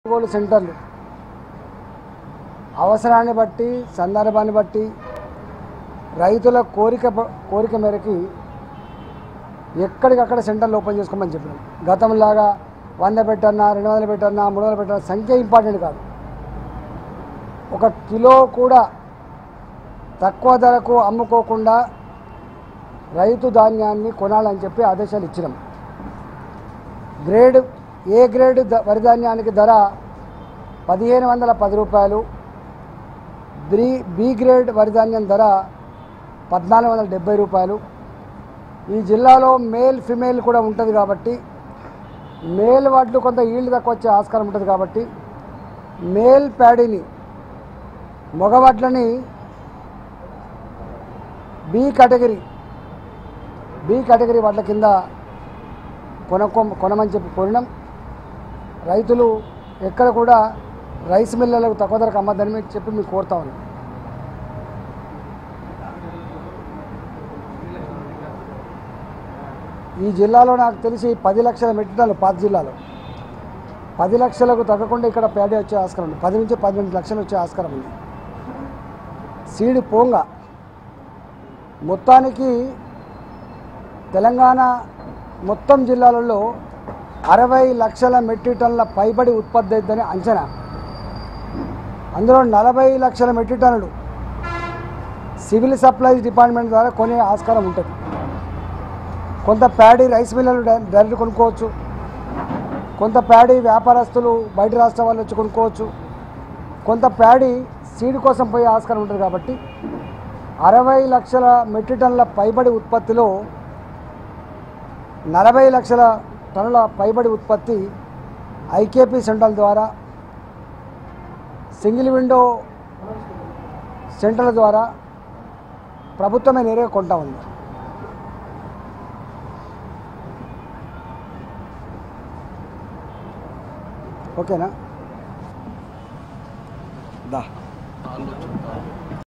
కొనుగోలు సెంటర్లు అవసరాన్ని బట్టి సందర్భాన్ని బట్టి రైతుల కోరిక ప- కోరిక మేరకి ఎక్కడికక్కడ సెంటర్లు ఓపెన్ చేసుకోమని చెప్పినాం గతంలాగా వంద పెట్టన్నా రెండు వందలు పెట్టన్నా మూడు వందలు పెట్టన్నా సంఖ్య ఇంపార్టెంట్ కాదు ఒక కిలో కూడా తక్కువ ధరకు అమ్ముకోకుండా రైతు ధాన్యాన్ని కొనాలని చెప్పి ఆదేశాలు ఇచ్చినాం గ్రేడ్ ఏ గ్రేడ్ ద- వరి ధాన్యానికి ధర పదిహేను వందల పది రూపాయలు బి బి గ్రేడ్ వరి ధాన్యం ధర పద్నాలుగు వందల డెబ్బై రూపాయలు ఈ జిల్లాలో మేల్ ఫిమేల్ కూడా ఉంటుంది కాబట్టి మేల్ వడ్లు కొంత ఈల్డ్ తక్కువ వచ్చే ఆస్కారం ఉంటుంది కాబట్టి మేల్ ప్యాడీని మగవడ్లని బి కేటగిరీ బి కేటగిరీ వడ్ల కింద కొనకో కొనమని చెప్పి కొనడం రైతులు ఎక్కడ కూడా రైస్ మిల్లలకు తక్కువ ధరకు అమ్మద్దని మీకు చెప్పి మీకు కోరుతా ఉన్నాం ఈ జిల్లాలో నాకు తెలిసి పది లక్షల మెట్రిక్ టన్నులు పాత జిల్లాలో పది లక్షలకు తగ్గకుండా ఇక్కడ ప్యాడీ వచ్చే ఆస్కారం ఉంది పది నుంచి పన్నెండు లక్షలు వచ్చే ఆస్కారం ఉంది సీడ్ పోంగా మొత్తానికి తెలంగాణ మొత్తం జిల్లాలలో అరవై లక్షల మెట్రిక్ టన్నుల పైబడి ఉత్పత్తి అవుతుందని అంచనా అందులో నలభై లక్షల మెట్రిక్ టన్నులు సివిల్ సప్లైస్ డిపార్ట్మెంట్ ద్వారా కొనే ఆస్కారం ఉంటుంది కొంత ప్యాడీ రైస్ మిల్లలు డై- డైరెక్ట్ కొనుక్కోవచ్చు కొంత ప్యాడీ వ్యాపారస్తులు బయట రాష్ట్రం వాళ్ళు వచ్చి కొనుక్కోవచ్చు కొంత ప్యాడీ సీడ్ కోసం పోయే ఆస్కారం ఉంటుంది కాబట్టి అరవై లక్షల మెట్రిక్ టన్నుల పైబడి ఉత్పత్తిలో నలభై లక్షల టన్నుల పైబడి ఉత్పత్తి ఐకేపీ సెంటర్ల ద్వారా సింగిల్ విండో సెంటర్ల ద్వారా ప్రభుత్వమే నేరుగా కొంటా ఉంది ఓకేనా దా